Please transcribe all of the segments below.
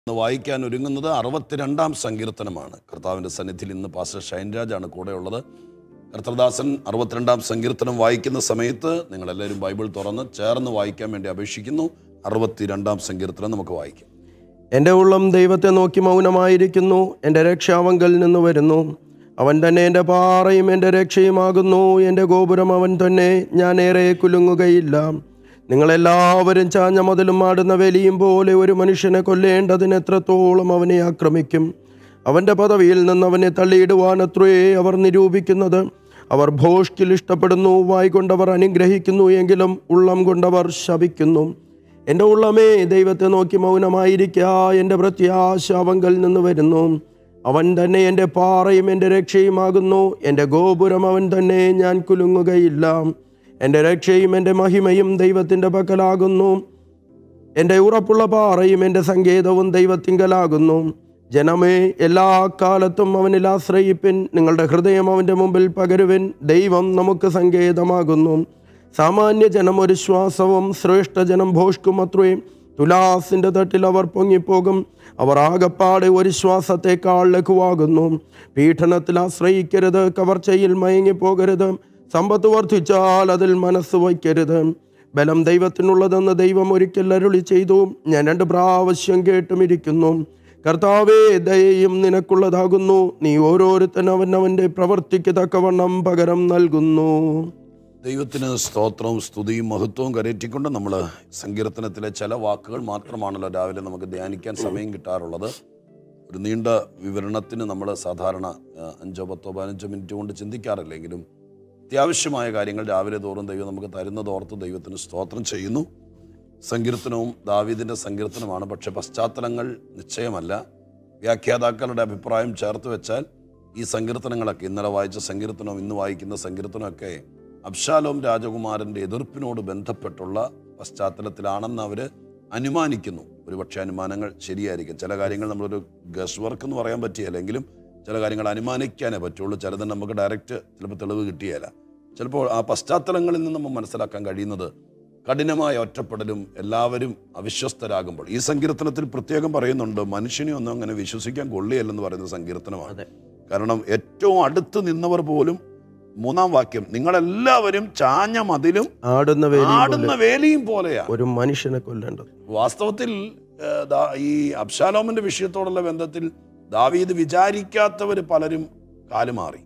ഇന്ന് വായിക്കാൻ ഒരുങ്ങുന്നത് അറുപത്തിരണ്ടാം സങ്കീർത്തനമാണ് കർത്താവിൻ്റെ സന്നിധിയിൽ ഇന്ന് പാസ്റ്റർ ഷൈൻരാജാണ് കൂടെയുള്ളത് കർത്തദാസൻ അറുപത്തിരണ്ടാം സങ്കീർത്തനം വായിക്കുന്ന സമയത്ത് നിങ്ങളെല്ലാവരും ബൈബിൾ തുറന്ന് ചേർന്ന് വായിക്കാൻ വേണ്ടി അപേക്ഷിക്കുന്നു അറുപത്തിരണ്ടാം സങ്കീർത്തനം നമുക്ക് വായിക്കാം എൻ്റെ ഉള്ളം ദൈവത്തെ നോക്കി മൗനമായിരിക്കുന്നു എൻ്റെ രക്ഷാവങ്കൽ നിന്ന് വരുന്നു അവൻ തന്നെ എൻ്റെ പാറയും എൻ്റെ രക്ഷയുമാകുന്നു എൻ്റെ ഗോപുരം അവൻ തന്നെ ഞാൻ ഏറെ കുലുങ്ങുകയില്ല നിങ്ങളെല്ലാവരും ചാഞ്ഞ മുതലും ആടുന്ന വേലിയും പോലെ ഒരു മനുഷ്യനെ കൊല്ലേണ്ടതിന് എത്രത്തോളം അവനെ ആക്രമിക്കും അവൻ്റെ പദവിയിൽ നിന്ന് അവനെ തള്ളിയിടുവാൻ അത്രേ അവർ നിരൂപിക്കുന്നത് അവർ ഭോഷ്കിൽ ഇഷ്ടപ്പെടുന്നു വായിക്കൊണ്ടവർ അനുഗ്രഹിക്കുന്നു എങ്കിലും ഉള്ളം കൊണ്ടവർ ശപിക്കുന്നു എൻ്റെ ഉള്ളമേ ദൈവത്തെ നോക്കി മൗനമായിരിക്കുക എൻ്റെ പ്രത്യാശ അവങ്കൽ നിന്ന് വരുന്നു അവൻ തന്നെ എൻ്റെ പാറയും എൻ്റെ രക്ഷയുമാകുന്നു എൻ്റെ ഗോപുരം അവൻ തന്നെ ഞാൻ കുലുങ്ങുകയില്ല എൻ്റെ രക്ഷയും എൻ്റെ മഹിമയും ദൈവത്തിൻ്റെ പക്കലാകുന്നു എൻ്റെ ഉറപ്പുള്ള പാറയും എൻ്റെ സങ്കേതവും ദൈവത്തിങ്കലാകുന്നു ജനമേ എല്ലാ കാലത്തും അവനിൽ ആശ്രയിപ്പിൻ നിങ്ങളുടെ ഹൃദയം അവൻ്റെ മുമ്പിൽ പകരുവിൻ ദൈവം നമുക്ക് സങ്കേതമാകുന്നു സാമാന്യ ജനം ഒരു ശ്വാസവും ശ്രേഷ്ഠ ജനം ഭോഷ്കുമത്രയും തുലാസിൻ്റെ തട്ടിൽ അവർ പൊങ്ങിപ്പോകും അവർ ആകപ്പാടെ ഒരു ശ്വാസത്തെക്കാൾ ലഘുവാകുന്നു പീഡനത്തിൽ ആശ്രയിക്കരുത് കവർച്ചയിൽ മയങ്ങിപ്പോകരുത് സമ്പത്ത് വർദ്ധിച്ചാൽ അതിൽ മനസ്സ് വയ്ക്കരുത് ബലം ദൈവത്തിനുള്ളതെന്ന് ദൈവം ഒരിക്കൽ അരുളി ചെയ്തു ഞാൻ രണ്ട് പ്രാവശ്യം കേട്ടുമിരിക്കുന്നു കർത്താവേ ദയയും നിനക്കുള്ളതാകുന്നു നീ ഓരോരുത്തനും അവൻ അവൻ്റെ പ്രവർത്തിക്ക് തക്കവണ്ണം പകരം നൽകുന്നു ദൈവത്തിന് സ്തോത്രവും സ്തുതിയും മഹത്വവും കരയറ്റിക്കൊണ്ട് നമ്മൾ സങ്കീർത്തനത്തിലെ ചില വാക്കുകൾ മാത്രമാണല്ലോ രാവിലെ നമുക്ക് ധ്യാനിക്കാൻ സമയം കിട്ടാറുള്ളത് ഒരു നീണ്ട വിവരണത്തിന് നമ്മൾ സാധാരണ ആ, അഞ്ചോ പത്തോ പതിനഞ്ചോ മിനിറ്റ് കൊണ്ട് ചിന്തിക്കാറില്ലെങ്കിലും അത്യാവശ്യമായ കാര്യങ്ങൾ രാവിലെ തോറും ദൈവം നമുക്ക് തരുന്നത് ഓർത്ത് ദൈവത്തിന് സ്തോത്രം ചെയ്യുന്നു സങ്കീർത്തനവും ദാവീദിൻ്റെ സങ്കീർത്തനമാണ് പക്ഷേ പശ്ചാത്തലങ്ങൾ നിശ്ചയമല്ല വ്യാഖ്യാതാക്കളുടെ അഭിപ്രായം ചേർത്ത് വെച്ചാൽ ഈ സങ്കീർത്തനങ്ങളൊക്കെ ഇന്നലെ വായിച്ച സങ്കീർത്തനവും ഇന്ന് വായിക്കുന്ന സങ്കീർത്തനമൊക്കെ അബ്ഷാലോം രാജകുമാരൻ്റെ എതിർപ്പിനോട് ബന്ധപ്പെട്ടുള്ള പശ്ചാത്തലത്തിലാണെന്ന് അവർ അനുമാനിക്കുന്നു ഒരുപക്ഷെ അനുമാനങ്ങൾ ശരിയായിരിക്കും ചില കാര്യങ്ങൾ നമ്മളൊരു ഗസ് വർക്ക് എന്ന് പറയാൻ പറ്റിയല്ലെങ്കിലും ചില കാര്യങ്ങൾ അനുമാനിക്കാനേ പറ്റുള്ളൂ ചിലത് നമുക്ക് ഡയറക്റ്റ് ചിലപ്പോൾ തെളിവ് കിട്ടിയല്ല ചിലപ്പോൾ ആ പശ്ചാത്തലങ്ങളിൽ നിന്ന് നമ്മൾ മനസ്സിലാക്കാൻ കഴിയുന്നത് കഠിനമായ ഒറ്റപ്പെടലും എല്ലാവരും അവിശ്വസ്തരാകുമ്പോൾ ഈ സങ്കീർത്തനത്തിൽ പ്രത്യേകം പറയുന്നുണ്ട് മനുഷ്യനെ ഒന്നും അങ്ങനെ വിശ്വസിക്കാൻ കൊള്ളിയല്ലെന്ന് പറയുന്ന സങ്കീർത്തനമാണ് അതെ. കാരണം ഏറ്റവും അടുത്ത് നിന്നവർ പോലും മൂന്നാം വാക്യം നിങ്ങളെല്ലാവരും ചാഞ്ഞ മതിലും ആടുന്ന വേലി ആടുന്ന വേലിയും പോലെയാ ഒരു മനുഷ്യനെ കൊല്ലേണ്ടത് വാസ്തവത്തിൽ ഏഹ്, ദാ- ഈ അബ്ശാലോമിന്റെ വിഷയത്തോടുള്ള ബന്ധത്തിൽ ദാവീദ് വിചാരിക്കാത്തവർ പലരും കാലുമാറി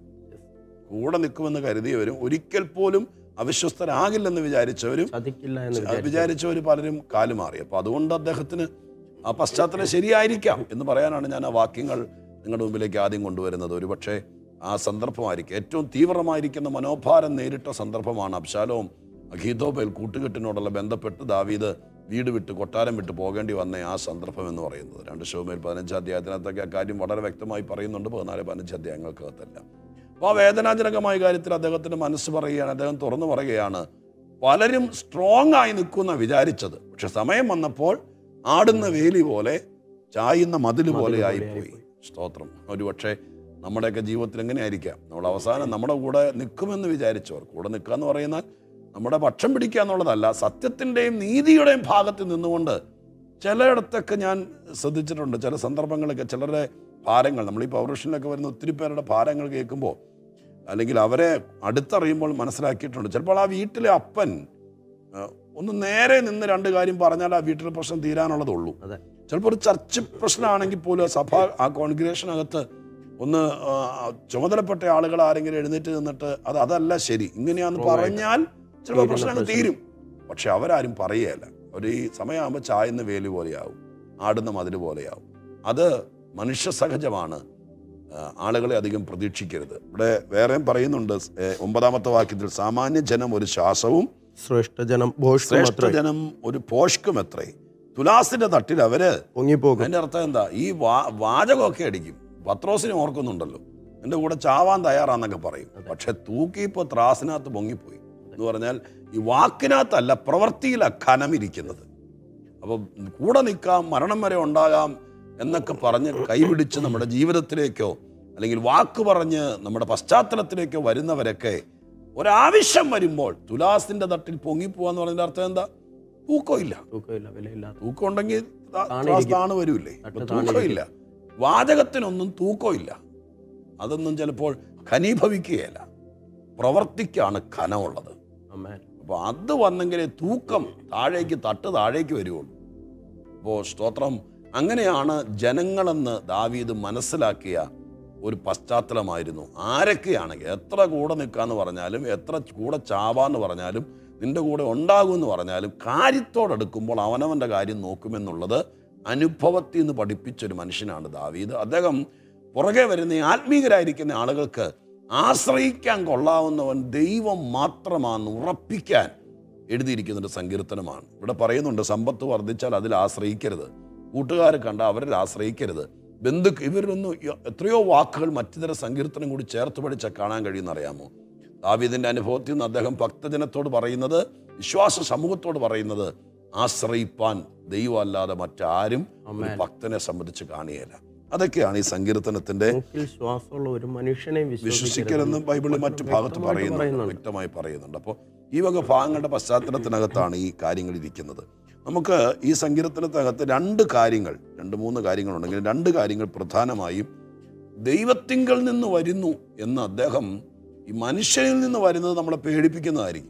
കൂടെ നിൽക്കുമെന്ന് കരുതിയവരും ഒരിക്കൽ പോലും അവിശ്വസ്തരാകില്ലെന്ന് വിചാരിച്ചവരും ചതിക്കില്ല എന്ന് അത് വിചാരിച്ചവർ പലരും കാലുമാറി അപ്പോൾ അതുകൊണ്ട് അദ്ദേഹത്തിന് ആ പശ്ചാത്തലം ശരിയായിരിക്കാം എന്ന് പറയാനാണ് ഞാൻ ആ വാക്യങ്ങൾ നിങ്ങളുടെ മുമ്പിലേക്ക് ആദ്യം കൊണ്ടുവരുന്നത് ഒരുപക്ഷെ ആ സന്ദർഭമായിരിക്കും ഏറ്റവും തീവ്രമായിരിക്കുന്ന മനോഭാരം നേരിട്ട സന്ദർഭമാണ് അബ്ശാലോം അഖീതോബേൽ കൂട്ടുകെട്ടിനോടുള്ള ബന്ധപ്പെട്ട് ദാവീദ് വീട് വിട്ട് കൊട്ടാരം വിട്ട് പോകേണ്ടി വന്ന ആ സന്ദർഭം എന്ന് പറയുന്നത് രണ്ട് ഷോമേൽ പതിനഞ്ചാം അധ്യായത്തിനകത്തൊക്കെ ആ കാര്യം വളരെ വ്യക്തമായി പറയുന്നുണ്ട് പതിനാല് പതിനഞ്ച് അധ്യായങ്ങൾക്കകത്തല്ല അപ്പോൾ ആ വേദനാജനകമായ കാര്യത്തിൽ അദ്ദേഹത്തിൻ്റെ മനസ്സ് പറയുകയാണ് അദ്ദേഹം തുറന്നു പറയുകയാണ് പലരും സ്ട്രോങ് ആയി നിൽക്കുന്ന വിചാരിച്ചത് പക്ഷെ സമയം വന്നപ്പോൾ ആടുന്ന വേലി പോലെ ചായുന്ന മതിൽ പോലെ ആയിപ്പോയി സ്തോത്രം ഒരുപക്ഷെ നമ്മുടെയൊക്കെ ജീവിതത്തിൽ എങ്ങനെയായിരിക്കാം നമ്മൾ അവസാനം നമ്മുടെ കൂടെ നിൽക്കുമെന്ന് വിചാരിച്ചവർ കൂടെ നിൽക്കുക എന്ന് പറയുന്നാൽ നമ്മുടെ പക്ഷം പിടിക്കുക എന്നുള്ളതല്ല സത്യത്തിൻ്റെയും നീതിയുടെയും ഭാഗത്ത് നിന്നുകൊണ്ട് ചിലയിടത്തൊക്കെ ഞാൻ ശ്രദ്ധിച്ചിട്ടുണ്ട് ചില സന്ദർഭങ്ങളൊക്കെ ചിലരുടെ ഭാരങ്ങൾ നമ്മൾ ഈ പൗരുഷനിലൊക്കെ വരുന്ന ഒത്തിരി പേരുടെ ഭാരങ്ങൾ കേൾക്കുമ്പോൾ അല്ലെങ്കിൽ അവരെ അടുത്തറിയുമ്പോൾ മനസ്സിലാക്കിയിട്ടുണ്ട് ചിലപ്പോൾ ആ വീട്ടിലെ അപ്പൻ ആ, ഒന്ന് നേരെ നിന്ന് രണ്ട് കാര്യം പറഞ്ഞാൽ ആ വീട്ടിലെ പ്രശ്നം തീരാനുള്ളതുള്ളൂ അതെ. ചിലപ്പോൾ ഒരു ചർച്ച് പ്രശ്നമാണെങ്കിൽ പോലും ആ സഭ ആ കോൺഗ്രേഷനകത്ത് ഒന്ന് ആ, ചുമതലപ്പെട്ട ആളുകൾ ആരെങ്കിലും എഴുന്നേറ്റ് നിന്നിട്ട് അത് അതല്ല ശരി ഇങ്ങനെയാന്ന് പറഞ്ഞാൽ ചിലപ്പോൾ തീരുന്ന പ്രശ്നം അങ്ങ് പ്രശ്നം. തീരും പക്ഷെ അവരാരും പറയുകയല്ല ഒരു ഈ സമയമാകുമ്പോൾ ചായുന്ന വേലി പോലെയാവും ആടുന്ന മതിൽ പോലെയാവും അത് മനുഷ്യ സഹജമാണ് ആ, ആളുകളെ അധികം പ്രതീക്ഷിക്കരുത് ഇവിടെ വേറെയും പറയുന്നുണ്ട് ഏ, ഒമ്പതാമത്തെ വാക്യത്തിൽ സാമാന്യ ജനം ഒരു ശ്വാസവും ശ്രേഷ്ഠജനം ഭോഷ്കം ശ്രേഷ്ഠജനം ഒരു പോഷ്കും എത്രേ തുലാസിന്റെ തട്ടിൽ അവര് പൊങ്ങിപ്പോകും അതിന്റെ അർത്ഥം എന്താ ഈ വാ വാചകമൊക്കെ അടിക്കും പത്രോസിനെ ഓർക്കുന്നുണ്ടല്ലോ എൻ്റെ കൂടെ ചാവാൻ തയ്യാറാന്നൊക്കെ പറയും പക്ഷെ തൂക്കി ഇപ്പോൾ ത്രാസിനകത്ത് പൊങ്ങിപ്പോയി എന്ന് പറഞ്ഞാൽ ഈ വാക്കിനകത്തല്ല പ്രവൃത്തിയിലാണ് ഖനമിരിക്കുന്നത് അപ്പം കൂടെ നിൽക്കാം മരണം വരെ ഉണ്ടാകാം എന്നൊക്കെ പറഞ്ഞ് കൈപിടിച്ച് നമ്മുടെ ജീവിതത്തിലേക്കോ അല്ലെങ്കിൽ വാക്ക് പറഞ്ഞ് നമ്മുടെ പശ്ചാത്തലത്തിലേക്കോ വരുന്നവരൊക്കെ ഒരാവശ്യം വരുമ്പോൾ തുലാസിന്റെ തട്ടിൽ പൊങ്ങിപ്പോവാന്ന് പറഞ്ഞതിന്റെ അർത്ഥം എന്താ തൂക്കമില്ല തൂക്കമില്ല വിലയില്ലാത്ത തൂക്കം ഉണ്ടെങ്കിൽ ത- താണിരിക്കും. താണ് വരൂലേ തട്ട് ഇപ്പൊ തൂക്കമില്ല വാചകത്തിനൊന്നും തൂക്കമില്ല അതൊന്നും ചിലപ്പോൾ ഖനീഭവിക്കുകയല്ല പ്രവർത്തിക്കാണ് ഖനമുള്ളത് അമ്മേൻ അപ്പോൾ അത് വന്നെങ്കിലേ തൂക്കം താഴേക്ക് തട്ട് താഴേക്ക് വരുള്ളൂ അപ്പോൾ സ്തോത്രം അങ്ങനെയാണ് ജനങ്ങളെന്ന് ദാവീദ് മനസ്സിലാക്കിയ ഒരു പശ്ചാത്തലമായിരുന്നു ആരൊക്കെയാണെങ്കിൽ എത്ര കൂടെ നിൽക്കാന്ന് പറഞ്ഞാലും എത്ര കൂടെ ചാവാന്ന് പറഞ്ഞാലും നിന്റെ കൂടെ ഉണ്ടാകുമെന്ന് പറഞ്ഞാലും കാര്യത്തോടെടുക്കുമ്പോൾ അവനവൻ്റെ കാര്യം നോക്കുമെന്നുള്ളത് അനുഭവത്തിൽ നിന്ന് പഠിപ്പിച്ചൊരു മനുഷ്യനാണ് ദാവീദ് അദ്ദേഹം പുറകെ വരുന്ന ഈ ആത്മീകരായിരിക്കുന്ന ആളുകൾക്ക് ആശ്രയിക്കാൻ കൊള്ളാവുന്നവൻ ദൈവം മാത്രമാണെന്ന് ഉറപ്പിക്കാൻ എഴുതിയിരിക്കുന്ന ഒരു സങ്കീർത്തനമാണ് ഇവിടെ പറയുന്നുണ്ട് സമ്പത്ത് വർദ്ധിച്ചാൽ അതിൽ ആശ്രയിക്കരുത് കൂട്ടുകാർ കണ്ട അവരിൽ ആശ്രയിക്കരുത് ബന്ധുക്ക് ഇവരൊന്നും യ- എത്രയോ വാക്കുകൾ മറ്റു സങ്കീർത്തനം കൂടി ചേർത്ത് പഠിച്ചാൽ കാണാൻ കഴിയുമെന്ന് അറിയാമോ ദാവീദിന്റെ അനുഭവത്തിൽ നിന്ന് അദ്ദേഹം ഭക്തജനത്തോട് പറയുന്നത് വിശ്വാസ സമൂഹത്തോട് പറയുന്നത് ആശ്രയിപ്പാൻ ദൈവമല്ലാതെ മറ്റാരും ഒരു ഭക്തനെ സംബന്ധിച്ച് കാണുകയില്ല അതൊക്കെയാണ് ഈ സങ്കീർത്തനത്തിന്റെ മൂക്കിൽ ശ്വാസമുള്ള ഒരു മനുഷ്യനെ വിശ്വസിക്കലെന്ന് ബൈബിളിൽ മറ്റു ഭാഗത്ത് പറയുന്നുണ്ട് വ്യക്തമായി പറയുന്നുണ്ട് അപ്പോൾ ഈ വക ഭാഗങ്ങളുടെ പശ്ചാത്തലത്തിനകത്താണ് ഈ കാര്യങ്ങൾ ഇരിക്കുന്നത് നമുക്ക് ഈ സങ്കീർത്തനത്തിനകത്ത് രണ്ട് കാര്യങ്ങൾ രണ്ട് മൂന്ന് കാര്യങ്ങളുണ്ടെങ്കിൽ രണ്ട് കാര്യങ്ങൾ പ്രധാനമായും ദൈവത്തിങ്കൽ നിന്ന് വരുന്നു എന്ന് അദ്ദേഹം ഈ മനുഷ്യനിൽ നിന്ന് വരുന്നത് നമ്മളെ പേടിപ്പിക്കുന്നതായിരിക്കും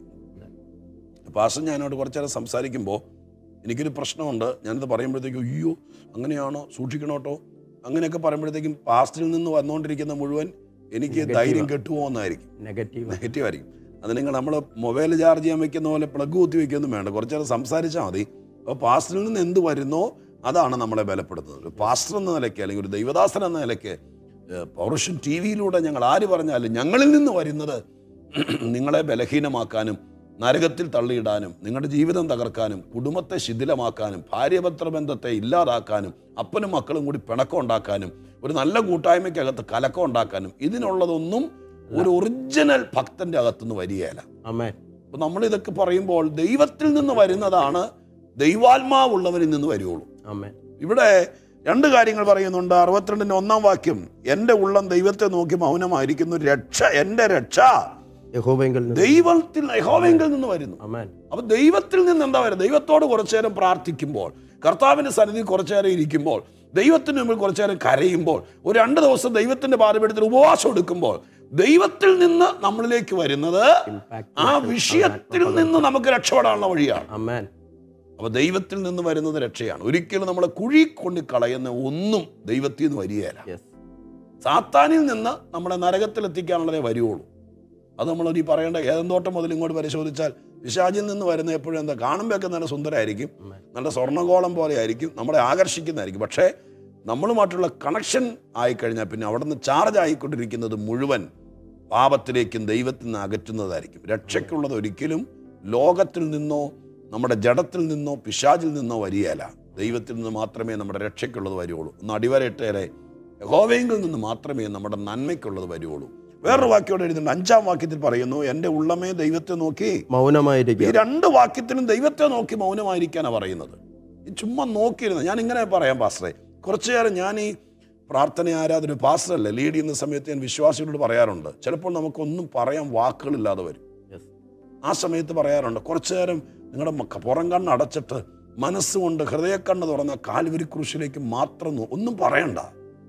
പാസ്റ്റർ ഞാനോട് കുറച്ച് നേരം സംസാരിക്കുമ്പോൾ എനിക്കൊരു പ്രശ്നമുണ്ട് ഞാനിത് പറയുമ്പോഴത്തേക്കും അയ്യോ അങ്ങനെയാണോ സൂക്ഷിക്കണോട്ടോ അങ്ങനെയൊക്കെ പറയുമ്പോഴത്തേക്കും പാസ്റ്ററിൽ നിന്ന് വന്നുകൊണ്ടിരിക്കുന്ന മുഴുവൻ എനിക്ക് ധൈര്യം കെട്ടുപോകുന്നതായിരിക്കും നെഗറ്റീവ് നെഗറ്റീവ് ആയിരിക്കും അത് നിങ്ങൾ നമ്മൾ മൊബൈൽ ചാർജ് ചെയ്യാൻ വെക്കുന്ന പോലെ പ്ലഗ് കുത്തി വെക്കൊന്നും വേണ്ട കുറച്ച് നേരം സംസാരിച്ചാൽ മതി അപ്പോൾ പാസ്റ്ററിൽ നിന്ന് എന്ത് വരുന്നോ അതാണ് നമ്മളെ ബലപ്പെടുത്തുന്നത് ഒരു പാസ്റ്റർ എന്ന നിലയ്ക്ക് അല്ലെങ്കിൽ ഒരു ദൈവദാസൻ എന്ന നിലയ്ക്ക് പൗരുഷൻ ടി വിയിലൂടെ ഞങ്ങൾ ആര് പറഞ്ഞാലും ഞങ്ങളിൽ നിന്ന് വരുന്നത് നിങ്ങളെ ബലഹീനമാക്കാനും നരകത്തിൽ തള്ളിയിടാനും നിങ്ങളുടെ ജീവിതം തകർക്കാനും കുടുംബത്തെ ശിഥിലമാക്കാനും ഭാര്യപത്ര ബന്ധത്തെ ഇല്ലാതാക്കാനും അപ്പനും മക്കളും കൂടി പിണക്കം ഉണ്ടാക്കാനും ഒരു നല്ല കൂട്ടായ്മയ്ക്കകത്ത് കലക്കം ഉണ്ടാക്കാനും ഇതിനുള്ളതൊന്നും ഒരു ഒറിജിനൽ ഭക്തന്റെ അകത്തുനിന്ന് വരികയില്ല അമ്മേൻ അപ്പൊ നമ്മൾ ഇതൊക്കെ പറയുമ്പോൾ ദൈവത്തിൽ നിന്ന് വരുന്നതാണ് ദൈവാത്മാവുള്ളവരിൽ നിന്ന് വരുവുള്ളൂ അമ്മേൻ ഇവിടെ രണ്ട് കാര്യങ്ങൾ പറയുന്നുണ്ട് അറുപത്തിരണ്ടിന്റെ ഒന്നാം വാക്യം എൻ്റെ ഉള്ളം ദൈവത്തെ നോക്കി മൗനമായിരിക്കുന്നു രക്ഷ എൻ്റെ രക്ഷ യഹോബെങ്കിൽ നിന്ന് ദൈവത്തിൽ യഹോവയെങ്കിൽ നിന്ന് വരുന്നു അമ്മേൻ അപ്പൊ ദൈവത്തിൽ നിന്ന് എന്താ വരുന്നത് ദൈവത്തോട് കുറച്ചു നേരം പ്രാർത്ഥിക്കുമ്പോൾ കർത്താവിന്റെ സന്നിധി കുറച്ചു നേരം ഇരിക്കുമ്പോൾ ദൈവത്തിന് മുമ്പിൽ കുറച്ചു നേരം കരയുമ്പോൾ ഒരു രണ്ട് ദിവസം ദൈവത്തിന്റെ പാതപീഠത്തിൽ ഉപവാസം എടുക്കുമ്പോൾ ദൈവത്തിൽ നിന്ന് നമ്മളിലേക്ക് വരുന്നത് ഇമ്പാക്ട് ആ വിഷയത്തിൽ നിന്ന് നമുക്ക് രക്ഷപ്പെടാനുള്ള വഴിയാണ് അമ്മേൻ അപ്പൊ ദൈവത്തിൽ നിന്ന് വരുന്നത് രക്ഷയാണ് ഒരിക്കലും നമ്മളെ കുഴി കൊണ്ട് കളയുന്ന ഒന്നും ദൈവത്തിൽ നിന്ന് വരികയില്ല യെസ് സാത്താനിൽ നിന്ന് നമ്മളെ നരകത്തിലെത്തിക്കാനുള്ളതേ വരുവുള്ളൂ അത് നമ്മൾ ഈ പറയേണ്ട ഏതെന്തോട്ടം മുതൽ ഇങ്ങോട്ട് പരിശോധിച്ചാൽ പിശാചിൽ നിന്ന് വരുന്ന എപ്പോഴും എന്താ കാണുമ്പോഴൊക്കെ നല്ല സുന്ദരമായിരിക്കും അമ്മേൻ നല്ല സ്വർണ്ണഗോളം പോലെ ആയിരിക്കും നമ്മളെ ആകർഷിക്കുന്നതായിരിക്കും പക്ഷേ നമ്മളുമായിട്ടുള്ള കണക്ഷൻ ആയിക്കഴിഞ്ഞാൽ പിന്നെ അവിടെ നിന്ന് ചാർജ് ആയിക്കൊണ്ടിരിക്കുന്നത് മുഴുവൻ പാപത്തിലേക്കും ദൈവത്തിൽ നിന്ന് അകറ്റുന്നതായിരിക്കും രക്ഷയ്ക്കുള്ളത് ഒരിക്കലും ലോകത്തിൽ നിന്നോ നമ്മുടെ ജഡത്തിൽ നിന്നോ പിശാചിൽ നിന്നോ വരികയല്ല ദൈവത്തിൽ നിന്ന് മാത്രമേ നമ്മുടെ രക്ഷയ്ക്കുള്ളത് വരുള്ളൂ ഒന്ന് അടിവരയിട്ടേരെ യഹോവയെങ്കിൽ നിന്ന് മാത്രമേ നമ്മുടെ നന്മയ്ക്കുള്ളത് വരുള്ളൂ വേറൊരു വാക്യോടെ എഴുതുന്നുണ്ട് അഞ്ചാം വാക്യത്തിൽ പറയുന്നു എൻ്റെ ഉള്ളമേ ദൈവത്തെ നോക്കി ഈ മൗനമായിരിക്കുക രണ്ട് വാക്യത്തിലും ദൈവത്തെ നോക്കി മൗനമായിരിക്കാനാണ് പറയുന്നത് ഈ ചുമ്മാ നോക്കിയിരുന്ന ഞാൻ ഇങ്ങനെ പറയാം പാസ്റ്ററെ കുറച്ചു നേരം ഞാൻ ഈ പ്രാർത്ഥന ആരാധന പാസ്റ്ററല്ലേ ലീഡ് ചെയ്യുന്ന സമയത്ത് ഞാൻ വിശ്വാസികളോട് പറയാറുണ്ട് ചിലപ്പോൾ നമുക്കൊന്നും പറയാൻ വാക്കുകളില്ലാതെ വരും യെസ് ആ സമയത്ത് പറയാറുണ്ട് കുറച്ചു നേരം നിങ്ങളുടെ മക്ക- പുറം കണ്ണ് അടച്ചിട്ട് മനസ്സുകൊണ്ട് ഹൃദയക്കണ്ണ് തുറന്ന കാൽവരി ക്രൂശിലേക്ക് മാത്രം നോ- ഒന്നും പറയണ്ട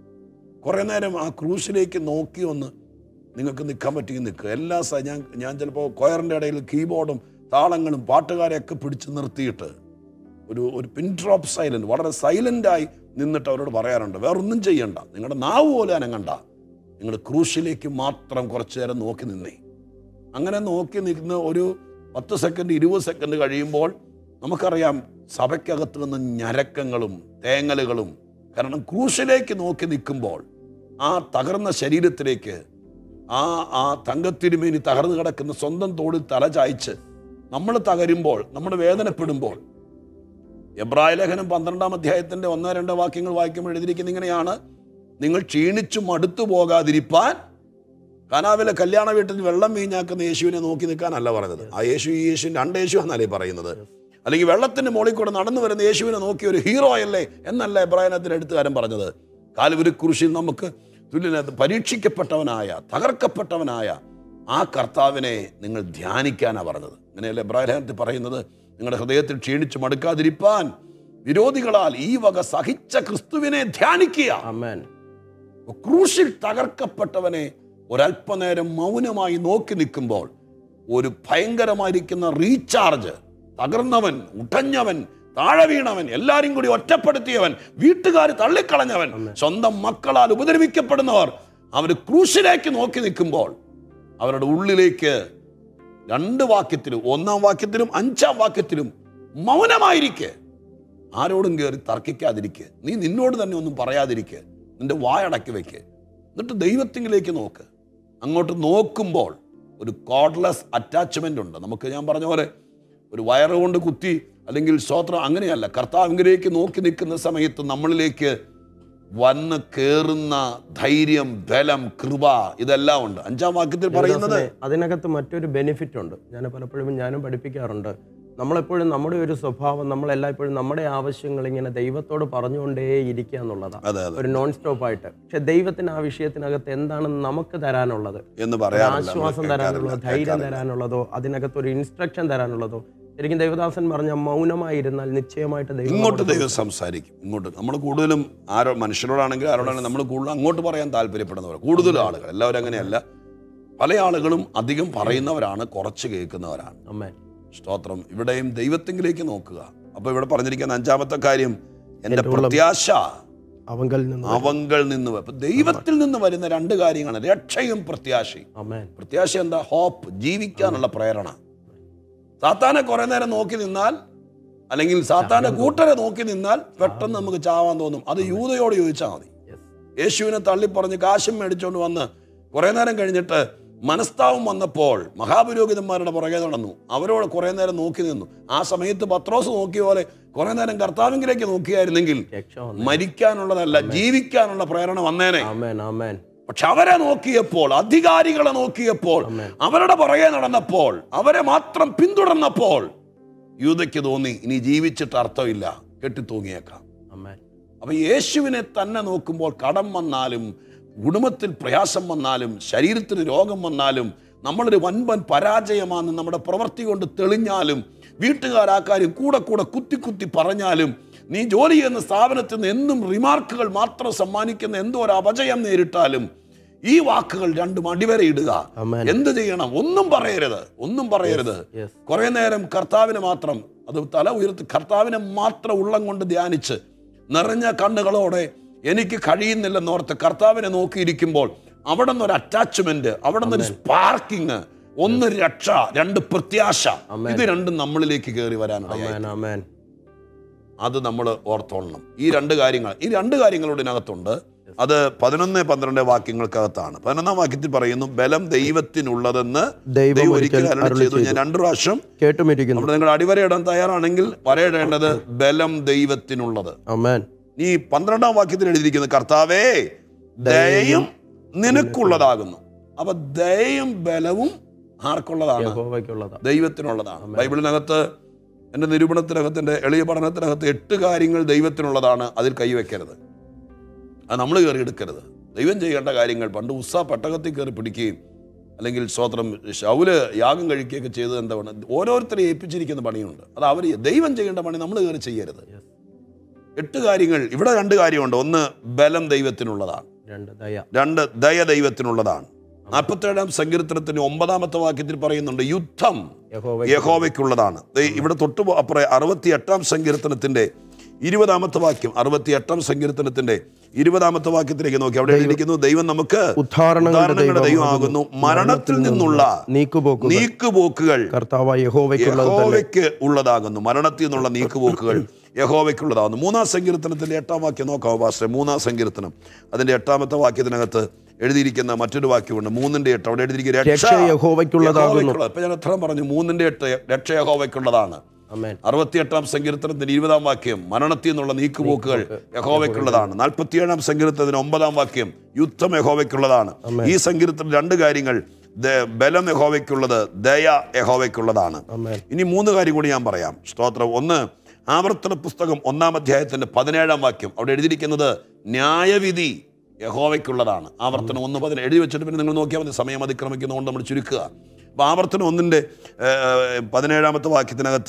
കുറേ നേരം ആ ക്രൂശിലേക്ക് നോക്കി ഒന്ന് നിങ്ങൾക്ക് നിൽക്കാൻ പറ്റിയെങ്കിൽ നിൽക്കുക എല്ലാ സ ഞാൻ ഞാൻ ചിലപ്പോൾ കൊയറിൻ്റെ ഇടയിൽ കീബോർഡും താളങ്ങളും പാട്ടുകാരെയൊക്കെ പിടിച്ച് നിർത്തിയിട്ട് ഒരു ഒരു പിൻ ഡ്രോപ്പ് സൈലന്റ് വളരെ സൈലൻ്റായി നിന്നിട്ട് അവരോട് പറയാറുണ്ട് വേറൊന്നും ചെയ്യണ്ട നിങ്ങളുടെ നാവ് പോലെ അനങ്ങണ്ട നിങ്ങൾ ക്രൂശിലേക്ക് മാത്രം കുറച്ചു നേരം നോക്കി നിന്നേ അങ്ങനെ നോക്കി നിൽക്കുന്ന ഒരു പത്ത് സെക്കൻഡ് ഇരുപത് സെക്കൻഡ് കഴിയുമ്പോൾ നമുക്കറിയാം സഭയ്ക്കകത്ത് നിന്ന് ഞരക്കങ്ങളും തേങ്ങലുകളും കാരണം ക്രൂശിലേക്ക് നോക്കി നിൽക്കുമ്പോൾ ആ തകർന്ന ശരീരത്തിലേക്ക് ആ ആ തങ്കത്തിരുമേനി തകർന്നു കിടക്കുന്ന സ്വന്തം തോളിൽ തല ചായ്ച്ച് നമ്മൾ തകരുമ്പോൾ നമ്മൾ വേദനപ്പെടുമ്പോൾ എബ്രായ ലേഖനം പന്ത്രണ്ടാം അധ്യായത്തിന്റെ ഒന്നോ രണ്ടോ വാക്യങ്ങൾ വായിക്കുമ്പോൾ എഴുതിയിരിക്കുന്ന ഇങ്ങനെയാണ് നിങ്ങൾ ക്ഷീണിച്ചു മടുത്തു പോകാതിരിപ്പാൻ കാനാവിലെ കല്യാണ വീട്ടിൽ വെള്ളം വീഞ്ഞാക്കുന്ന യേശുവിനെ നോക്കി നിൽക്കാനല്ല പറഞ്ഞത് ആ യേശു ഈ യേശു രണ്ട് യേശു എന്നല്ലേ പറയുന്നത് അല്ലെങ്കിൽ വെള്ളത്തിന്റെ മുകളിൽ കൂടെ നടന്നു വരുന്ന യേശുവിനെ നോക്കി ഒരു ഹീറോ അല്ലേ എന്നല്ല എബ്രായനത്തിന് എഴുത്തുകാരൻ പറഞ്ഞത് കാലുവരി കുരിശിൽ നമുക്ക് തുല്യന പരീക്ഷിക്കപ്പെട്ടവനായ തകർക്കപ്പെട്ടവനായ ആ കർത്താവിനെ നിങ്ങൾ ധ്യാനിക്കാനാണ് പറഞ്ഞത് അങ്ങനെയല്ലേ എബ്രാഹിനത്തിൽ പറയുന്നത് നിങ്ങളുടെ ഹൃദയത്തിൽ ക്ഷീണിച്ച് മടുക്കാതിരിപ്പാൻ വിരോധികളാൽ ഈ വക സഹിച്ച ക്രിസ്തുവിനെ ധ്യാനിക്കുക അമേൻ ക്രൂശിൽ തകർക്കപ്പെട്ടവനെ ഒരല്പനേരം മൗനമായി നോക്കി നിൽക്കുമ്പോൾ ഒരു ഭയങ്കരമായിരിക്കുന്ന റീചാർജ് തകർന്നവൻ ഉടഞ്ഞവൻ താഴെ വീണവൻ എല്ലാരും കൂടി ഒറ്റപ്പെടുത്തിയവൻ വീട്ടുകാർ തള്ളിക്കളഞ്ഞവൻ സ്വന്തം മക്കളാൽ ഉപദ്രവിക്കപ്പെടുന്നവർ അവർ ക്രൂശിലേക്ക് നോക്കി നിൽക്കുമ്പോൾ അവരുടെ ഉള്ളിലേക്ക് രണ്ട് വാക്യത്തിലും ഒന്നാം വാക്യത്തിലും അഞ്ചാം വാക്യത്തിലും മൗനമായിരിക്കെ ആരോടും കയറി തർക്കിക്കാതിരിക്കെ നീ നിന്നോട് തന്നെ ഒന്നും പറയാതിരിക്കെ നിന്റെ വായടക്കി വെക്ക് എന്നിട്ട് ദൈവത്തിങ്കിലേക്ക് നോക്ക് അങ്ങോട്ട് നോക്കുമ്പോൾ ഒരു കോഡ്ലെസ് അറ്റാച്ച്മെന്റ് ഉണ്ട് നമുക്ക് ഞാൻ പറഞ്ഞ പോലെ ഒരു വയറ് കൊണ്ട് കുത്തി അല്ലെങ്കിൽ സ്തോത്രം അങ്ങനെയല്ല കർത്താവിലേക്ക് നോക്കി നിൽക്കുന്ന സമയത്ത് നമ്മളിലേക്ക് വന്ന് കേറുന്ന ധൈര്യം ബലം കൃപ ഇതെല്ലാം ഉണ്ട് അഞ്ചാം വാക്യത്തിൽ പറയുന്നത് ദേവദാസനെ, അതിനകത്ത് മറ്റൊരു ബെനിഫിറ്റ് ഉണ്ട് ഞാൻ പലപ്പോഴും ഞാനും പഠിപ്പിക്കാറുണ്ട് നമ്മളെപ്പോഴും നമ്മുടെ ഒരു സ്വഭാവം നമ്മളെല്ലായ്പ്പോഴും നമ്മുടെ ആവശ്യങ്ങൾ ഇങ്ങനെ ദൈവത്തോട് പറഞ്ഞുകൊണ്ടേ ഇരിക്കുക എന്നുള്ളതാണ് അതെ അതെ ഒരു നോൺ സ്റ്റോപ്പ് ആയിട്ട് പക്ഷെ ദൈവത്തിന് ആ വിഷയത്തിനകത്ത് എന്താണ് നമുക്ക് തരാനുള്ളത് എന്ന് ഒരു പറയാറില്ല ആശ്വാസം നമ്മൾ തരാനുള്ളതോ കേൾക്കാറില്ല, ധൈര്യം കേൾക്കാറില്ല. തരാനുള്ളതോ അതിനകത്ത് ഒരു ഇൻസ്ട്രക്ഷൻ തരാനുള്ളതോ ശരിക്കും ദേവദാസൻ പറഞ്ഞ മൗനമായിരുന്നാൽ നിശ്ചയമായിട്ട് ദൈവം ഇങ്ങോട്ട് നമ്മുടെ ദൈവം സംസാരിക്കും ഇങ്ങോട്ട് നമ്മൾ കൂടുതലും ആരോ മനുഷ്യരോടാണെങ്കിലും ആരോടാണെങ്കിലും നമ്മൾ കൂടുതൽ അങ്ങോട്ട് പറയാൻ താല്പര്യപ്പെടുന്നവർ കൂടുതലും ആളുകൾ എല്ലാവരും അങ്ങനെയല്ല പല ആളുകളും അധികം പറയുന്നവരാണ് കുറച്ച് കേൾക്കുന്നവരാണ് അമ്മേ സ്തോത്രം ഇവിടെയും ദൈവത്തിങ്കിലേക്ക് നോക്കുക അപ്പൊ ഇവിടെ പറഞ്ഞിരിക്കുന്ന അഞ്ചാമത്തെ കാര്യം എന്റെ എൻ്റെ ഉള്ളം. പ്രത്യാശ അവങ്കൽ നിന്ന് അവങ്കൾ നിന്ന് വ- അപ്പൊ ദൈവത്തിൽ നിന്ന് വരുന്ന രണ്ട് കാര്യങ്ങളാണ് രക്ഷയും പ്രത്യാശയും അമ്മേൻ പ്രത്യാശ എന്താ ഹോപ്പ് ജീവിക്കാനുള്ള പ്രേരണ സാത്താനെ കുറെ നേരം നോക്കി നിന്നാൽ അല്ലെങ്കിൽ സാത്താന്റെ കൂട്ടരെ നോക്കി നിന്നാൽ പെട്ടെന്ന് നമുക്ക് ചാവാൻ തോന്നും അത് യൂതയോട് ചോദിച്ചാൽ മതി യെസ് യേശുവിനെ തള്ളിപ്പറഞ്ഞ് കാശും മേടിച്ചുകൊണ്ട് വന്ന് കുറെ നേരം കഴിഞ്ഞിട്ട് മനസ്താവും വന്നപ്പോൾ മഹാപുരോഹിതന്മാരുടെ പുറകെ നടന്നു അവരോട് കുറെ നേരം നോക്കി നിന്നു ആ സമയത്ത് പത്രോസ് നോക്കിയ പോലെ കുറെ നേരം കർത്താവിങ്കിലേക്ക് നോക്കിയായിരുന്നെങ്കിൽ രക്ഷ വന്നു മരിക്കാനുള്ളതല്ല ജീവിക്കാനുള്ള പ്രേരണ വന്നേനെ ആമേൻ ആമേൻ പക്ഷെ അവരെ നോക്കിയപ്പോൾ അധികാരികളെ നോക്കിയപ്പോൾ ആമേൻ. അവരുടെ പുറകെ നടന്നപ്പോൾ അവരെ മാത്രം പിന്തുടർന്നപ്പോൾ യൂതയ്ക്ക് തോന്നി ഇനി ജീവിച്ചിട്ട് അർത്ഥമില്ല കെട്ടിത്തൂങ്ങിയേക്കാം ആമേൻ അപ്പൊ യേശുവിനെ തന്നെ നോക്കുമ്പോൾ കടം വന്നാലും കുടുംബത്തിൽ പ്രയാസം വന്നാലും ശരീരത്തിന് രോഗം വന്നാലും നമ്മളൊരു വൻപൻ പരാജയമാണെന്ന് നമ്മുടെ പ്രവൃത്തി കൊണ്ട് തെളിഞ്ഞാലും വീട്ടുകാർ ആ കാര്യം കൂടെ കൂടെ കുത്തി കുത്തി പറഞ്ഞാലും നീ ജോലി ചെയ്യുന്ന സ്ഥാപനത്തിൽ നിന്ന് എന്നും റിമാർക്കുകൾ മാത്രം സമ്മാനിക്കുന്ന എന്തോ ഒരു അപജയം നേരിട്ടാലും ഈ വാക്കുകൾ രണ്ടും അടിവരെ ഇടുക ആമേൻ എന്ത് ചെയ്യണം ഒന്നും പറയരുത് ഒന്നും പറയരുത് യെസ് കുറെ നേരം കർത്താവിനെ മാത്രം അത് തല ഉയർത്തി കർത്താവിനെ മാത്രം ഉള്ളം കൊണ്ട് ധ്യാനിച്ച് നിറഞ്ഞ കണ്ണുകളോടെ എനിക്ക് കഴിയുന്നില്ലെന്നോർത്ത് കർത്താവിനെ നോക്കിയിരിക്കുമ്പോൾ അവിടെ നിന്ന് ഒരു അറ്റാച്ച്മെന്റ് അവിടെ നിന്ന് ഒരു സ്പാർക്കിങ് ഒന്ന് രക്ഷ രണ്ട് പ്രത്യാശ Amen. ഇത് രണ്ടും നമ്മളിലേക്ക് കയറി വരാനിടയായി ആമേൻ ആമേൻ അത് നമ്മൾ ഓർത്തോളണം ഈ രണ്ട് കാര്യങ്ങൾ ഈ രണ്ട് കാര്യങ്ങളുടെ ഇതിനകത്തുണ്ട് അത് പതിനൊന്ന് പന്ത്രണ്ട് വാക്യങ്ങൾക്കകത്താണ് പതിനൊന്നാം വാക്യത്തിൽ പറയുന്നു ബലം ദൈവത്തിനുള്ളതെന്ന് ദൈവം ദൈവം ഒരിക്കൽ ഒരിക്കൽ അരുളി അരുളി ചെയ്തു ഞാൻ രണ്ടു പ്രാവശ്യം കേട്ടുമിരിക്കുന്നു അവിടെ നിങ്ങൾ അടിവരയിടാൻ തയ്യാറാണെങ്കിൽ വരയിടേണ്ടത് ബലം ദൈവത്തിനുള്ളത് ആമേൻ ഈ പന്ത്രണ്ടാം വാക്യത്തിൽ എഴുതിയിരിക്കുന്നത് കർത്താവേ ദയയും നിനക്കുള്ളതാകുന്നു അപ്പൊ ദയയും ബലവും ആർക്കുള്ളതാണ് യഹോവയ്ക്കുള്ളതാ ദൈവത്തിനുള്ളതാണ് ബൈബിളിനകത്ത് എൻ്റെ നിരൂപണത്തിനകത്ത് എൻ്റെ എളിയ പഠനത്തിനകത്ത് എട്ട് കാര്യങ്ങൾ ദൈവത്തിനുള്ളതാണ് അതിൽ കൈവയ്ക്കരുത് അത് നമ്മൾ കയറി എടുക്കരുത് ദൈവം ചെയ്യേണ്ട കാര്യങ്ങൾ പണ്ട് ഉസ്സ പെട്ടകത്തിൽ കയറി പിടിക്കുകയും അല്ലെങ്കിൽ സ്വോത്രം ശൗല് യാഗം കഴിക്കുകയൊക്കെ ചെയ്തത് എന്താണ് ഓരോരുത്തരെ ഏൽപ്പിച്ചിരിക്കുന്ന പണിയുണ്ട് അത് അവർ ദൈവം ചെയ്യേണ്ട പണി നമ്മൾ കയറി ചെയ്യരുത് Yes. എട്ട് കാര്യങ്ങൾ ഇവിടെ രണ്ട് കാര്യമുണ്ട് ഒന്ന് ബലം ദൈവത്തിനുള്ളതാണ് രണ്ട് ദയ രണ്ട് ദയ ദൈവത്തിനുള്ളതാണ് നാൽപ്പത്തേഴാം സങ്കീർത്തനത്തിന് ഒമ്പതാമത്തെ വാക്യത്തിൽ പറയുന്നുണ്ട് യുദ്ധം യഹോവ യഹോവയ്ക്കുള്ളതാണ് ദേ ഇവിടെ തൊട്ട് അപ്പുറേ അറുപത്തി എട്ടാം സങ്കീർത്തനത്തിന്റെ ഇരുപതാമത്തെ വാക്യം അറുപത്തി എട്ടാം സങ്കീർത്തനത്തിന്റെ ഇരുപതാമത്തെ വാക്യത്തിലേക്ക് നോക്കി അവിടെ എഴുതിയിരിക്കുന്നു ദൈവം നമുക്ക് ഉദ്ധാരണങ്ങളുടെ ഉദാഹരണങ്ങളുടെ ദൈവമാകുന്നു മരണത്തിൽ നിന്നുള്ള നീക്കുപോക്കുക നീക്കുപോക്കുകൾ കർത്താവായ യഹോവയ്ക്കുള്ളത് തന്നെ യഹോവയ്ക്ക് ഉള്ളതാകുന്നു മരണത്തിൽ നിന്നുള്ള നീക്കുപോക്കുകൾ യഹോവയ്ക്കുള്ളതാകുന്നു മൂന്നാം സങ്കീർത്തനത്തിന്റെ എട്ടാം വാക്യം നോക്കാം പാസ്റ്റർ മൂന്നാം സങ്കീർത്തനം അതിന്റെ എട്ടാമത്തെ വാക്യത്തിനകത്ത് എഴുതിയിരിക്കുന്ന മറ്റൊരു വാക്യമുണ്ട് മൂന്നിന്റെ എട്ട് അവിടെ എഴുതിയിരിക്കുന്ന രക്ഷ യഹോവയ്ക്കുള്ളതാകുന്നു യഹോവയ്ക്കുള്ളത്. ഇപ്പൊ ഞാൻ എത്ര പറഞ്ഞു മൂന്നിന്റെ എട്ട് രക്ഷ യഹോവയ്ക്കുള്ളതാണ് ആമേൻ അറുപത്തിയെട്ടാം സങ്കീർത്തനത്തിന്റെ ഇരുപതാം വാക്യം മരണത്തിൽ നിന്നുള്ള നീക്കുപോക്കുകൾ യഹോവയ്ക്കുള്ളതാണ് നാൽപ്പത്തിയേഴാം സങ്കീർത്തനത്തിന് ഒമ്പതാം വാക്യം യുദ്ധം യഹോവയ്ക്കുള്ളതാണ് ഈ സങ്കീർത്തനം രണ്ട് കാര്യങ്ങൾ ദ- ബലം യഹോവയ്ക്കുള്ളത് ദയ യഹോവയ്ക്കുള്ളതാണ് ആമേൻ ഇനി മൂന്ന് കാര്യം കൂടി ഞാൻ പറയാം സ്തോത്രം ഒന്ന് ആവർത്തന പുസ്തകം ഒന്നാം അധ്യായത്തിന്റെ പതിനേഴാം വാക്യം അവിടെ എഴുതിയിരിക്കുന്നത് ന്യായവിധി യഹോവയ്ക്കുള്ളതാണ് ആവർത്തനം ഒന്ന് പതിന് എഴുതി വെച്ചിട്ട് പിന്നെ നിങ്ങൾ നോക്കിയാൽ മതി സമയം അതിക്രമിക്കുന്നതുകൊണ്ട് നമ്മൾ ചുരുക്കുക അപ്പോൾ ആവർത്തനം ഒന്നിൻ്റെ ഏഹ്, പതിനേഴാമത്തെ വാക്യത്തിനകത്ത്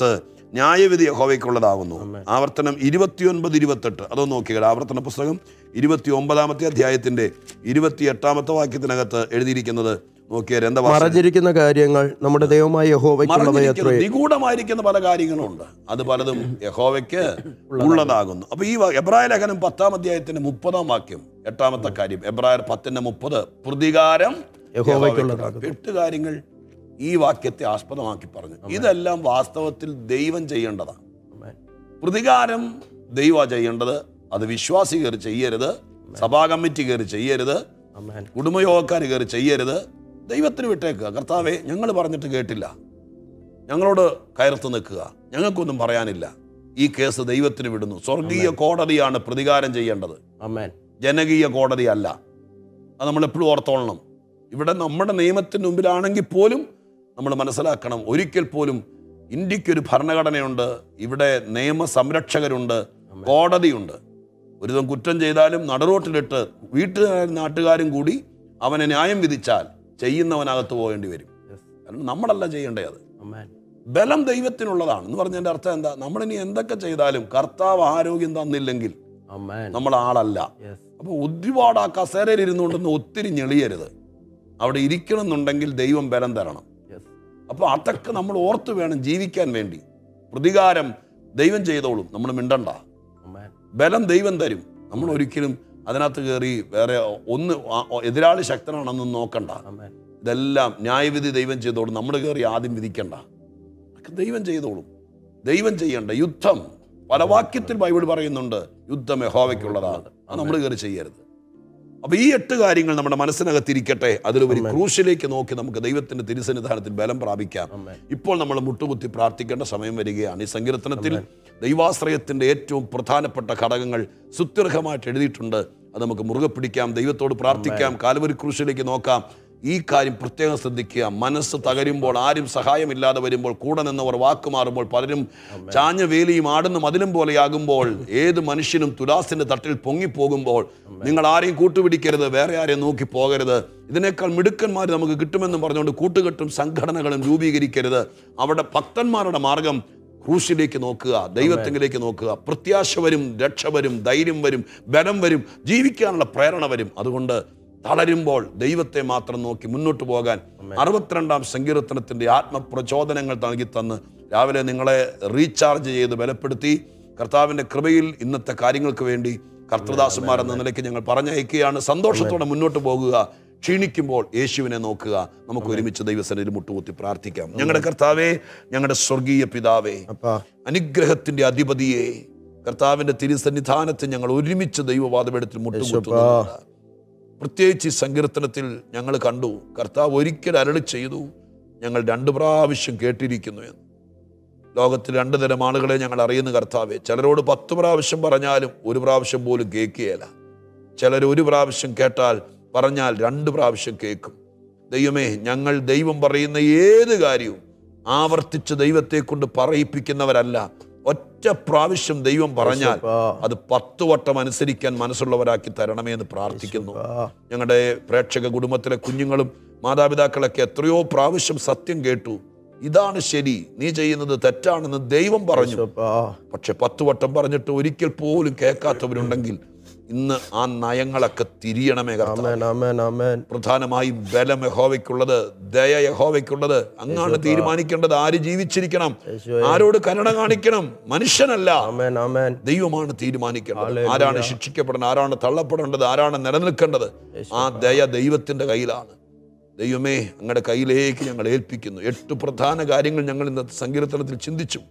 ന്യായവിധി യഹോവയ്ക്കുള്ളതാകുന്നു ആവർത്തനം ഇരുപത്തിയൊൻപത് ഇരുപത്തെട്ട് അതൊന്ന് നോക്കിയാൽ ആവർത്തന പുസ്തകം ഇരുപത്തി ഒമ്പതാമത്തെ അധ്യായത്തിന്റെ ഇരുപത്തി എട്ടാമത്തെ വാക്യത്തിനകത്ത് എഴുതിയിരിക്കുന്നത് നോക്കിയാൽ എന്താ ഭാഷ? മറഞ്ഞിരിക്കുന്ന കാര്യങ്ങൾ നമ്മുടെ ദൈവമായ യഹോവയ്ക്കുള്ളവയത്രേ മറഞ്ഞിരിക്കുന്ന നിഗൂഢമായിരിക്കുന്ന പല കാര്യങ്ങളുണ്ട് അത് പലതും യഹോവയ്ക്ക് ഉള്ളതാകുന്നു അപ്പൊ ഈ വ- എബ്രായ ലേഖനം പത്താം അധ്യായത്തിന്റെ മുപ്പതാം വാക്യം എട്ടാമത്തെ കാര്യം എബ്രായർ പത്തിന്റെ മുപ്പത് പ്രതികാരം യഹോവയ്ക്കുള്ളതാകുന്നു. എട്ട് കാര്യങ്ങൾ ഈ വാക്യത്തെ ആസ്പദമാക്കി പറഞ്ഞു ഇതെല്ലാം വാസ്തവത്തിൽ ദൈവം ചെയ്യേണ്ടതാണ് ആമേൻ. പ്രതികാരം ദൈവ ചെയ്യേണ്ടത് അത് വിശ്വാസി കയറി ചെയ്യരുത് സഭാ കമ്മിറ്റി കയറി ചെയ്യരുത് ആമേൻ. കുടുംബയോഗക്കാർ കയറി ചെയ്യരുത് ദൈവത്തിന് വിട്ടേക്കുക കർത്താവെ ഞങ്ങൾ പറഞ്ഞിട്ട് കേട്ടില്ല ഞങ്ങളോട് കയർത്ത് നിൽക്കുക ഞങ്ങൾക്കൊന്നും പറയാനില്ല ഈ കേസ് ദൈവത്തിന് വിടുന്നു സ്വർഗീയ കോടതിയാണ് പ്രതികാരം ചെയ്യേണ്ടത് ആമേൻ. ജനകീയ കോടതിയല്ല അത് നമ്മൾ എപ്പോഴും ഓർത്തോളണം ഇവിടെ നമ്മുടെ നിയമത്തിന് മുമ്പിലാണെങ്കിൽ പോലും നമ്മൾ മനസ്സിലാക്കണം ഒരിക്കൽ പോലും ഇന്ത്യക്കൊരു ഭരണഘടനയുണ്ട് ഇവിടെ നിയമ സംരക്ഷകരുണ്ട് കോടതിയുണ്ട് ഒരുതം കുറ്റം ചെയ്താലും നടുറോട്ടിലിട്ട് വീട്ടുകാരും നാട്ടുകാരും കൂടി അവനെ ന്യായം വിധിച്ചാൽ ചെയ്യുന്നവനകത്ത് പോകേണ്ടി വരും Yes. കാരണം നമ്മളല്ല ചെയ്യേണ്ടത് അത് ആമേൻ. ബലം ദൈവത്തിനുള്ളതാണ് എന്ന് പറഞ്ഞതിൻ്റെ അർത്ഥം എന്താ നമ്മളിനി എന്തൊക്കെ ചെയ്താലും കർത്താവ് ആരോഗ്യം തന്നില്ലെങ്കിൽ ആമേൻ. നമ്മൾ ആളല്ല Yes. അപ്പോൾ ഒരുപാട് ആ കസേരയിൽ ഇരുന്നുകൊണ്ടൊന്ന് ഒത്തിരി ഞെളിയരുത് അവിടെ ഇരിക്കണം എന്നുണ്ടെങ്കിൽ ദൈവം ബലം തരണം Yes. അപ്പോൾ അതൊക്കെ നമ്മൾ ഓർത്ത് വേണം ജീവിക്കാൻ വേണ്ടി പ്രതികാരം ദൈവം ചെയ്തോളും നമ്മൾ മിണ്ടണ്ട ആമേൻ. ബലം ദൈവം തരും നമ്മൾ ഒരിക്കലും അതിനകത്ത് കയറി വേറെ ഒന്ന് ആ- എതിരാളി ശക്തനാണെന്ന് നോക്കണ്ട ആമേൻ. ഇതെല്ലാം ന്യായവിധി ദൈവം ചെയ്തോളും നമ്മൾ കയറി ആദ്യം വിധിക്കണ്ട അതൊക്കെ ദൈവം ചെയ്തോളും ദൈവം ചെയ്യണ്ട യുദ്ധം പല വാക്യത്തിൽ ബൈബിൾ പറയുന്നുണ്ട് യുദ്ധം യഹോവയ്ക്കുള്ളതാണ് അത് നമ്മൾ കയറി ചെയ്യരുത് അപ്പൊ ഈ എട്ട് കാര്യങ്ങൾ നമ്മുടെ മനസ്സിനകത്തിരിക്കട്ടെ അതിലുപരി ക്രൂശിലേക്ക് നോക്കി നമുക്ക് ദൈവത്തിന്റെ തിരുസന്നിധാനത്തിൽ ബലം പ്രാപിക്കാം ആമേൻ. ഇപ്പോൾ നമ്മൾ മുട്ടുകുത്തി പ്രാർത്ഥിക്കേണ്ട സമയം വരികയാണ് ഈ സങ്കീർത്തനത്തിൽ ദൈവാശ്രയത്തിന്റെ ഏറ്റവും പ്രധാനപ്പെട്ട ഘടകങ്ങൾ സുത്യർഹമായിട്ട് എഴുതിയിട്ടുണ്ട് അത് നമുക്ക് മുറുകെ പിടിക്കാം ദൈവത്തോട് പ്രാർത്ഥിക്കാം കാലുവരി ക്രൂശിലേക്ക് നോക്കാം ഈ കാര്യം പ്രത്യേകം ശ്രദ്ധിക്കുക മനസ്സ് തകരുമ്പോൾ ആരും സഹായമില്ലാതെ വരുമ്പോൾ കൂടെ നിന്നവർ വാക്കുമാറുമ്പോൾ പലരും ചാഞ്ഞ വേലിയും ആടുന്ന മതിലും പോലെയാകുമ്പോൾ ഏത് മനുഷ്യനും തുലാസിന്റെ തട്ടിൽ പൊങ്ങിപ്പോകുമ്പോൾ നിങ്ങൾ ആരെയും കൂട്ടുപിടിക്കരുത് വേറെ ആരെയും നോക്കി പോകരുത് ഇതിനേക്കാൾ മിടുക്കന്മാർ നമുക്ക് കിട്ടുമെന്ന് പറഞ്ഞുകൊണ്ട് കൂട്ടുകെട്ടും സംഘടനകളും രൂപീകരിക്കരുത് അവിടെ ഭക്തന്മാരുടെ മാർഗം ക്രൂശിലേക്ക് നോക്കുക ദൈവത്തിലേക്ക് നോക്കുക പ്രത്യാശ വരും രക്ഷ വരും ധൈര്യം വരും ബലം വരും ജീവിക്കാനുള്ള പ്രേരണ വരും അതുകൊണ്ട് തളരുമ്പോൾ ദൈവത്തെ മാത്രം നോക്കി മുന്നോട്ട് പോകാൻ അറുപത്തിരണ്ടാം സങ്കീർത്തനത്തിന്റെ ആത്മപ്രചോദനങ്ങൾ നൽകി തന്ന് രാവിലെ നിങ്ങളെ റീചാർജ് ചെയ്ത് ബലപ്പെടുത്തി കർത്താവിന്റെ കൃപയിൽ ഇന്നത്തെ കാര്യങ്ങൾക്ക് വേണ്ടി കർത്തൃദാസന്മാർ എന്ന നിലയ്ക്ക് ഞങ്ങൾ പറഞ്ഞയക്കുകയാണ് സന്തോഷത്തോടെ മുന്നോട്ട് പോകുക ക്ഷീണിക്കുമ്പോൾ യേശുവിനെ നോക്കുക നമുക്ക് ഒരുമിച്ച് ദൈവസന്നിധിയിൽ മുട്ടുകുത്തി പ്രാർത്ഥിക്കാം ഞങ്ങളുടെ കർത്താവേ ഞങ്ങളുടെ സ്വർഗീയ പിതാവേ അപ്പാ അനുഗ്രഹത്തിന്റെ അധിപതിയെ കർത്താവിന്റെ തിരുസന്നിധാനത്ത് ഞങ്ങൾ ഒരുമിച്ച് ദൈവവാദപീഠത്തിൽ മുട്ടുകുത്തുന്നുണ്ട് പ്രത്യേകിച്ച് ഈ സങ്കീർത്തനത്തിൽ ഞങ്ങൾ കണ്ടു കർത്താവ് ഒരിക്കൽ അരളി ചെയ്തു ഞങ്ങൾ രണ്ട് പ്രാവശ്യം കേട്ടിരിക്കുന്നു എന്ന് ലോകത്തിൽ രണ്ട് തരം ആളുകളെ ഞങ്ങൾ അറിയുന്ന കർത്താവെ ചിലരോട് പത്ത് പ്രാവശ്യം പറഞ്ഞാലും ഒരു പ്രാവശ്യം പോലും കേൾക്കുകയില്ല ചിലർ ഒരു പ്രാവശ്യം കേട്ടാൽ പറഞ്ഞാൽ രണ്ട് പ്രാവശ്യം കേൾക്കും ദൈവമേ ഞങ്ങൾ ദൈവം പറയുന്ന ഏത് കാര്യവും ആവർത്തിച്ച് ദൈവത്തെ കൊണ്ട് പറയിപ്പിക്കുന്നവരല്ല ഒറ്റ പ്രാവശ്യം ദൈവം പറഞ്ഞാൽ അത് പത്ത് വട്ടം അനുസരിക്കാൻ മനസ്സുള്ളവരാക്കി തരണമേ എന്ന് പ്രാർത്ഥിക്കുന്നു ഞങ്ങളുടെ പ്രേക്ഷക കുടുംബത്തിലെ കുഞ്ഞുങ്ങളും മാതാപിതാക്കളൊക്കെ എത്രയോ പ്രാവശ്യം സത്യം കേട്ടു ഇതാണ് ശരി നീ ചെയ്യുന്നത് തെറ്റാണെന്ന് ദൈവം പറഞ്ഞു അപ്പാ പക്ഷെ പത്ത് വട്ടം പറഞ്ഞിട്ട് ഒരിക്കൽ പോലും കേൾക്കാത്തവരുണ്ടെങ്കിൽ ഇന്ന് ആ നയങ്ങളൊക്കെ തിരിയണമേ കർത്താവ് ആമേൻ ആമേൻ ആമേൻ പ്രധാനമായും ബലം യഹോവയ്ക്കുള്ളത് ദയ യഹോവയ്ക്കുള്ളത് അങ്ങാണ് തീരുമാനിക്കേണ്ടത് ആര് ജീവിച്ചിരിക്കണം യേശുവേ. ആരോട് കരുണ കാണിക്കണം മനുഷ്യനല്ല ആമേൻ ആമേൻ ദൈവമാണ് തീരുമാനിക്കേണ്ടത് ആരാണ് ശിക്ഷിക്കപ്പെടേണ്ടത് ആരാണ് തള്ളപ്പെടേണ്ടത് ആരാണ് നിലനിൽക്കേണ്ടത് ആ ദയ ദൈവത്തിന്റെ കയ്യിലാണ് ദൈവമേ അങ്ങയുടെ കയ്യിലേക്ക് ഞങ്ങൾ ഏൽപ്പിക്കുന്നു എട്ട് പ്രധാന കാര്യങ്ങൾ ഞങ്ങൾ ഇന്നത്തെ സങ്കീർത്തനത്തിൽ ചിന്തിച്ചു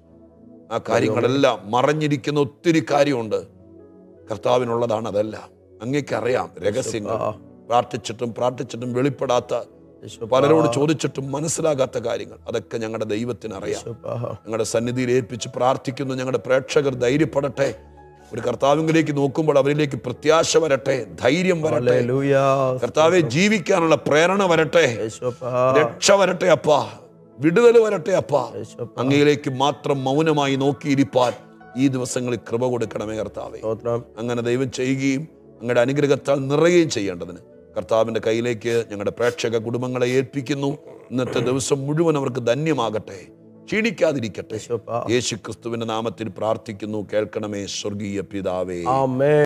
ആ കാര്യങ്ങളെല്ലാം മറഞ്ഞിരിക്കുന്ന ഒത്തിരി കാര്യമുണ്ട് കർത്താവിനുള്ളതാണ് അതെല്ലാം അങ്ങേക്കറിയാം രഹസ്യങ്ങൾ പ്രാർത്ഥിച്ചിട്ടും പ്രാർത്ഥിച്ചിട്ടും വെളിപ്പെടാത്ത യേശുപ്പാ. പലരോട് ചോദിച്ചിട്ടും മനസ്സിലാകാത്ത കാര്യങ്ങൾ അതൊക്കെ ഞങ്ങളുടെ ദൈവത്തിന് അറിയാം യേശുപ്പാ. ഞങ്ങളുടെ സന്നിധിയിൽ ഏൽപ്പിച്ച് പ്രാർത്ഥിക്കുന്നു ഞങ്ങളുടെ പ്രേക്ഷകർ ധൈര്യപ്പെടട്ടെ ഒരു കർത്താവിലേക്ക് നോക്കുമ്പോൾ അവരിലേക്ക് പ്രത്യാശ വരട്ടെ ധൈര്യം വരട്ടെ ഹല്ലേലൂയ. കർത്താവെ ജീവിക്കാനുള്ള പ്രേരണ വരട്ടെ യേശുപ്പാ. രക്ഷ വരട്ടെ അപ്പാ വിടുതൽ വരട്ടെ അപ്പാ യേശുപ്പാ. അങ്ങയിലേക്ക് മാത്രം മൗനമായി നോക്കിയിരിപ്പാൻ ഈ ദിവസങ്ങളിൽ കൃപ കൊടുക്കണമേ കർത്താവെ സ്തോത്രം അങ്ങനെ ദൈവം ചെയ്യുകയും അങ്ങയുടെ അനുഗ്രഹത്താൽ നിറയുകയും ചെയ്യേണ്ടതിന് കർത്താവിൻ്റെ കയ്യിലേക്ക് ഞങ്ങളുടെ പ്രേക്ഷക കുടുംബങ്ങളെ ഏൽപ്പിക്കുന്നു ഇന്നത്തെ ദിവസം മുഴുവൻ അവർക്ക് ധന്യമാകട്ടെ ക്ഷീണിക്കാതിരിക്കട്ടെ യേശുപ്പാ. യേശു ക്രിസ്തുവിന്റെ നാമത്തിൽ പ്രാർത്ഥിക്കുന്നു കേൾക്കണമേ സ്വർഗീയ പിതാവേ ആമേ